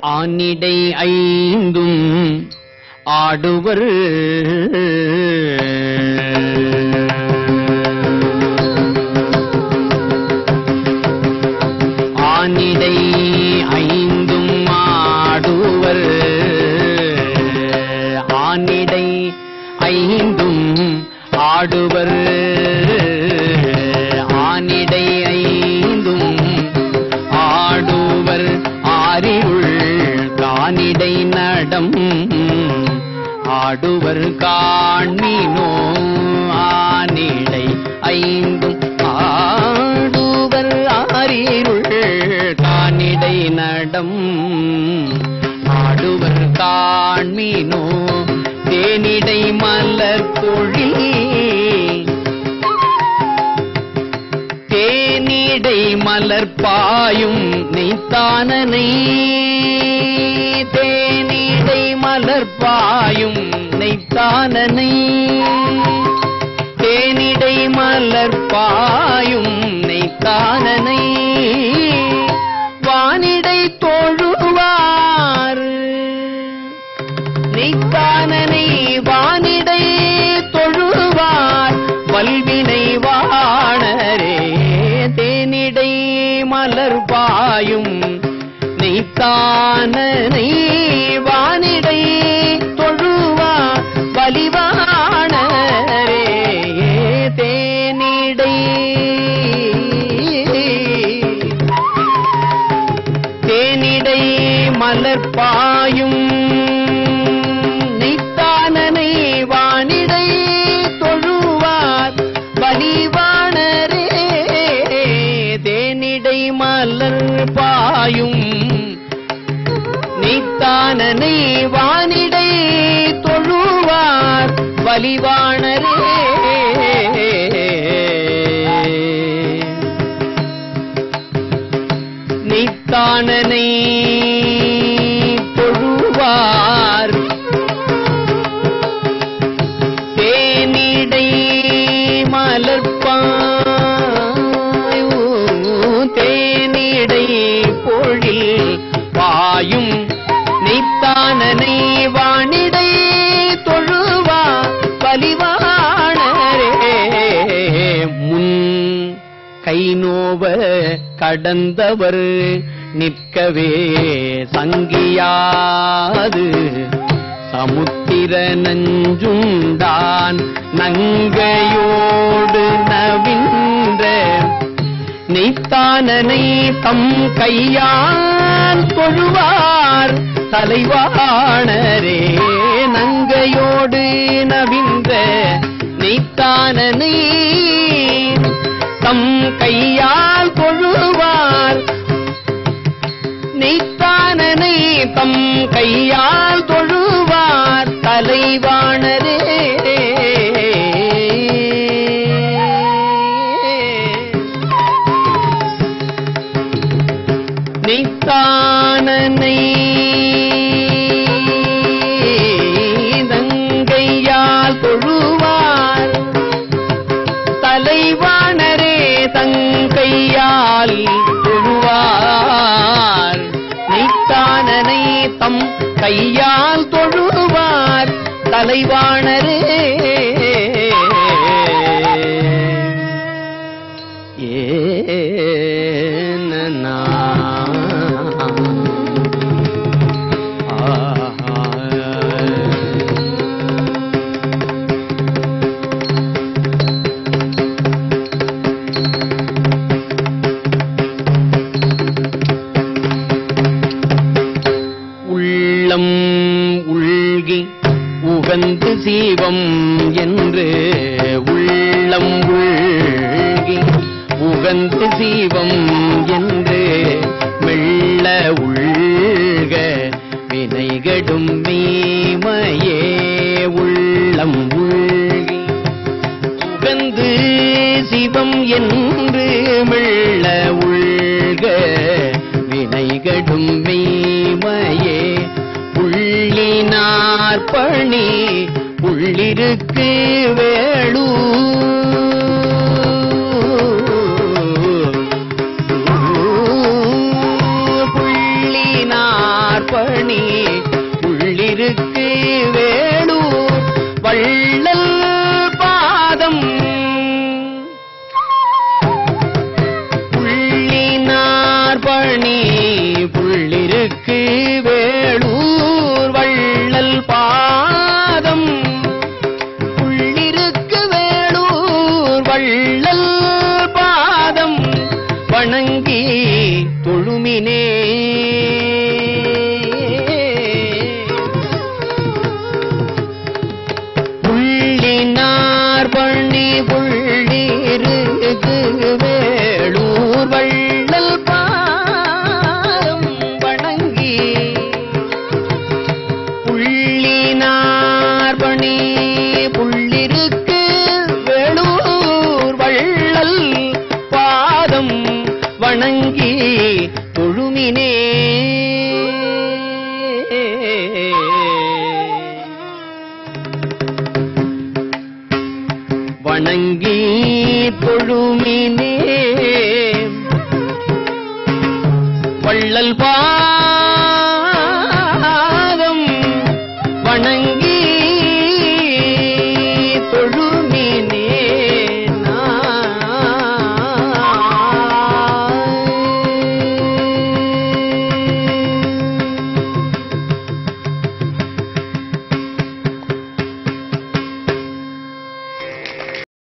ஆனிடை ஐந்தும் ஆடுவர் ஆனிடை ஐந்தும் ஆடுவர் ஆனிடை ஐந்தும் ஆடுவர் ஆனிடை ஐந்தும் ஆடுவர் ஆரிருள் கானிடை நடம் ஆடுவர் காண்மினோ ஆனிடை ஐந்தும் ஆடுவர் ஆரிருள் கானிடை நடம் ஆடுவர் காண்மினோ தேனிடை மலர் பொழில் தேனிடை மலர் பாயும் நெய்த்தானனை தேனிடை மலர் பாயும் நெய்த்தானனை தேனிடை மலர் பாயும் நெய்த்தானனை வானிடை தொழுவார் நெய்த்தானனை வானிடை தொழுவார் வல்வினை வாணரே தேனிடை மலர் பாயும் நெய்த்தானனை வானிடை தொழுவார் வலிவாணரே தேனிடை தேனிடை மலர் பாயும் நெய்த்தானனை வானிடை தொழுவார் பலிவாணரே தேனிடை மலர் பாயும் நெய்த்தானனை வானிடை தொழுவார் பலிவாணரே நெய்த்தானனை தொழுவார் தேனிடை மலர்ப்பாய் தேனிடை பொழில் பாயும் நெய்த்தானனை வானிடை தொழுவா பலிவாணரே முன் கை நோவ கடந்தவர் நிற்கவே சங்கியாது சமுத்திர நஞ்சுண்டான் நங்கையோடு நவின்ற நெய்த்தானனை தம் கையான் தொழுவார் தலைவாணரே நங்கையோடு நவின்ற நெய்த்தானனை தம் கையால் தொழுவார் நெய்த்தானனை தம் கையால் தொழுவார் தலைவாணரே நெய்த்தானனை தங்கையால் தொழுவார் தலைவாணரே தங்கையால் தொழுவார் நெய்த்தானனை தம் கையால் தொழுவார் தலைவாணரே ஏனனா உள்ளம் உள்கி உகந்து சீவம் என்று உள்ளம் உள்கி உகந்து சீவம் என்று மெல்ல உள்க வினைகடும் மீமையே உள்ளம் உள்கி உகந்து சிவம் என்று மெல்ல உள்க வினைகடும் மெய்மையே உள்ளினார் பணி உள்ளிருக்கு வேளூ புள்ளினார் பணி உள்ளிருக்கு வேளூர் வள்ளல் பாதம் புள்ளினார் பணி புள்ளிருக்கு வேளூர் வள்ளல் பாதம் புள்ளிருக்கு வேளூர் வள்ளல் பாதம் வணங்கி தொழுமினே புள்ளினார் பண்ணி புள்ளிருக்கு வேளூர் வள்ளல் பாதம் வணங்கி புள்ளினார் பணி புள்ளிருக்கு வேளூர் வள்ளல் பாதம் வணங்கி தொழுமினே வணங்கி தொழுமினே வள்ளல் பா